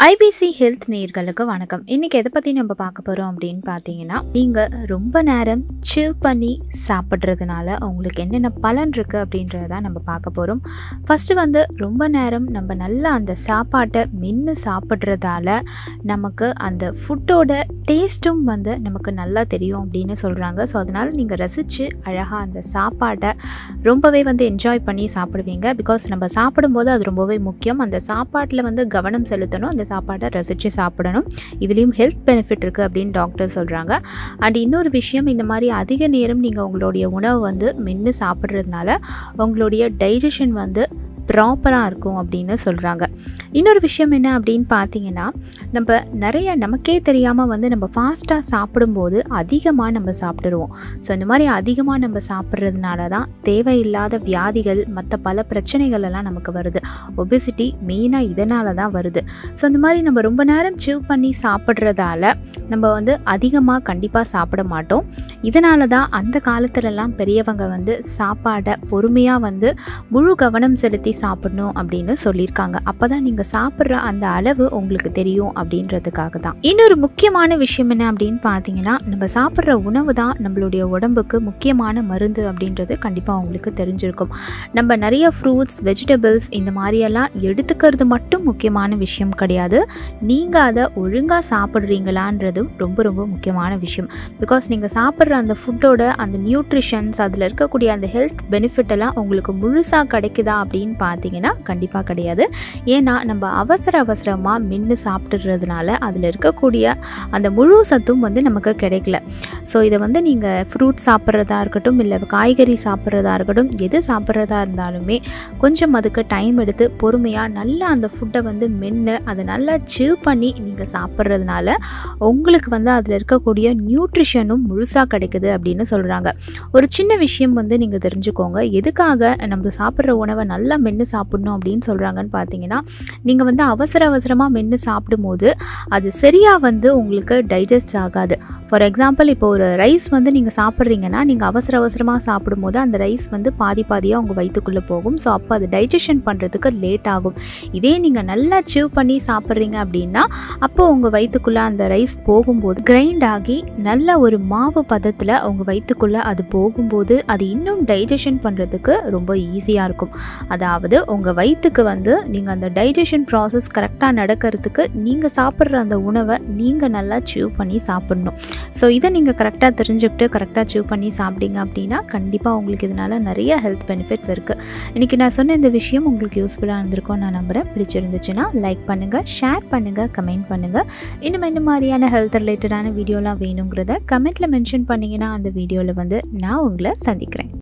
IBC health நேயர்களுக்கு வணக்கம் இன்றைக்கி எதை பற்றி நம்ம பார்க்க போகிறோம் அப்படின்னு பார்த்தீங்கன்னா நீங்கள் ரொம்ப நேரம் சிவ் பண்ணி சாப்பிட்றதுனால உங்களுக்கு என்னென்ன பலன் இருக்குது அப்படின்றத தான் நம்ம பார்க்க போகிறோம் ஃபஸ்ட்டு வந்து ரொம்ப நேரம் நம்ம நல்லா அந்த சாப்பாட்டை மென்று சாப்பிட்றதால நமக்கு அந்த ஃபுட்டோட டேஸ்ட்டும் வந்து நமக்கு நல்லா தெரியும் அப்படின்னு சொல்கிறாங்க ஸோ அதனால் நீங்கள் ரசித்து அழகாக அந்த சாப்பாட்டை ரொம்பவே வந்து என்ஜாய் பண்ணி சாப்பிடுவீங்க பிகாஸ் நம்ம சாப்பிடும்போது அது ரொம்பவே முக்கியம் அந்த சாப்பாட்டில் வந்து கவனம் செலுத்தணும் அந்த சாப்பாட்டை ரசித்து சாப்பிடணும் இதுலேயும் ஹெல்த் பெனிஃபிட் இருக்குது அப்படின்னு டாக்டர் சொல்கிறாங்க அண்ட் இன்னொரு விஷயம் இந்த மாதிரி அதிக நேரம் நீங்கள் உங்களுடைய உணவு வந்து மென்று சாப்பிட்றதுனால உங்களுடைய டைஜஷன் வந்து ப்ராப்பராக இருக்கும் அப்படின்னு சொல்கிறாங்க இன்னொரு விஷயம் என்ன அப்படின்னு பார்த்தீங்கன்னா நம்ம நிறைய நமக்கே தெரியாமல் வந்து நம்ம ஃபாஸ்ட்டாக சாப்பிடும்போது அதிகமாக நம்ம சாப்பிடுருவோம் ஸோ இந்த மாதிரி அதிகமாக நம்ம சாப்பிட்றதுனால தான் தேவையில்லாத வியாதிகள் மற்ற பல பிரச்சனைகள் எல்லாம் நமக்கு வருது ஒபிசிட்டி மெயினாக இதனால தான் வருது ஸோ இந்த மாதிரி நம்ம ரொம்ப நேரம் சிவ் பண்ணி சாப்பிட்றதால நம்ம வந்து அதிகமாக கண்டிப்பாக சாப்பிட மாட்டோம் இதனால தான் அந்த காலத்துலலாம் பெரியவங்க வந்து சாப்பாடை பொறுமையாக வந்து முழு கவனம் செலுத்தி சாப்பிடணும் அப்படின்னு சொல்லியிருக்காங்க அப்போ தான் நீங்கள் சாப்பிட்ற அந்த அளவு உங்களுக்கு தெரியும் அப்படின்றதுக்காக தான் இன்னொரு முக்கியமான விஷயம் என்ன அப்படின்னு பார்த்தீங்கன்னா நம்ம சாப்பிட்ற உணவு தான் நம்மளுடைய உடம்புக்கு முக்கியமான மருந்து அப்படின்றது கண்டிப்பாக உங்களுக்கு தெரிஞ்சிருக்கும் நம்ம நிறைய ஃப்ரூட்ஸ் வெஜிடபிள்ஸ் இந்த மாதிரியெல்லாம் எடுத்துக்கிறது மட்டும் முக்கியமான விஷயம் கிடையாது நீங்கள் அதை ஒழுங்காக சாப்பிட்றீங்களான்றதும் ரொம்ப ரொம்ப முக்கியமான விஷயம் பிகாஸ் நீங்கள் சாப்பிட்ற அந்த ஃபுட்டோட அந்த நியூட்ரிஷன்ஸ் அதில் இருக்கக்கூடிய அந்த ஹெல்த் பெனிஃபிட் எல்லாம் உங்களுக்கு முழுசாக கிடைக்குதா அப்படின்னு பார்த்தீங்கன்னா கண்டிப்பாக கிடையாது ஏன்னா நம்ம அவசர அவசரமாக மின்னு சாப்பிட்றதுனால அதில் இருக்கக்கூடிய அந்த முழு சத்தும் வந்து நமக்கு கிடைக்கல ஸோ இதை வந்து நீங்கள் ஃப்ரூட் சாப்பிட்றதா இருக்கட்டும் இல்லை காய்கறி சாப்பிட்றதா இருக்கட்டும் எது சாப்பிட்றதா இருந்தாலுமே கொஞ்சம் அதுக்கு டைம் எடுத்து பொறுமையாக நல்லா அந்த ஃபுட்டை வந்து மென்று அதை நல்லா சிவ் பண்ணி நீங்கள் சாப்பிட்றதுனால உங்களுக்கு வந்து அதில் இருக்கக்கூடிய நியூட்ரிஷனும் முழுசாக கிடைக்குது அப்படின்னு சொல்கிறாங்க ஒரு சின்ன விஷயம் வந்து நீங்கள் தெரிஞ்சுக்கோங்க எதுக்காக நம்ம சாப்பிட்ற உணவை நல்லா மென்று சாப்பிடணும் அப்படின்னு சொல்கிறாங்கன்னு பார்த்தீங்கன்னா நீங்கள் வந்து அவசர அவசரமாக மென்று சாப்பிடும்போது அது சரியாக வந்து உங்களுக்கு டைஜஸ்ட் ஆகாது ஃபார் எக்ஸாம்பிள் இப்போ ஒரு ரைஸ் வந்து நீங்கள் சாப்பிட்றீங்கன்னா நீங்கள் அவசர அவசரமாக சாப்பிடும்போது அந்த ரைஸ் வந்து பாதி பாதியாக உங்கள் வயிற்றுக்குள்ளே போகும் ஸோ அப்போ அது டைஜஷன் பண்ணுறதுக்கு லேட் ஆகும் இதே நீங்கள் நல்லா சிவ் பண்ணி சாப்பிட்றீங்க அப்படின்னா அப்போ உங்கள் வயிற்றுக்குள்ளே அந்த ரைஸ் போகும்போது கிரைண்ட் ஆகி நல்ல ஒரு மாவு பதத்தில் உங்கள் வயிற்றுக்குள்ளே அது போகும்போது அது இன்னும் டைஜஷன் பண்ணுறதுக்கு ரொம்ப ஈஸியாக இருக்கும் அதாவது உங்கள் வயிற்றுக்கு வந்து நீங்கள் அந்த டைஜஷன் ப்ராசஸ் கரெக்டாக நடக்கிறதுக்கு நீங்கள் சாப்பிட்ற அந்த உணவை நீங்கள் நல்லா சிவ் பண்ணி சாப்பிட்ணும் ஸோ இதை நீங்கள் கரெக்டாக தெரிஞ்சுக்கிட்டு கரெக்டாக சிவ் பண்ணி சாப்பிட்டீங்க அப்படின்னா கண்டிப்பாக உங்களுக்கு இதனால் நிறைய ஹெல்த் பெனிஃபிட்ஸ் இருக்குது இன்றைக்கி நான் சொன்ன இந்த விஷயம் உங்களுக்கு யூஸ்ஃபுல்லாக இருந்திருக்கும் நான் நம்புகிறேன் பிடிச்சிருந்துச்சுன்னா லைக் பண்ணுங்கள் ஷேர் பண்ணுங்கள் கமெண்ட் பண்ணுங்கள் இன்னும் இந்த மாதிரியான ஹெல்த் ரிலேட்டடான வீடியோலாம் வேணுங்கிறத கமெண்ட்டில் மென்ஷன் பண்ணிங்கன்னா அந்த வீடியோவில் வந்து நான் உங்களை சந்திக்கிறேன்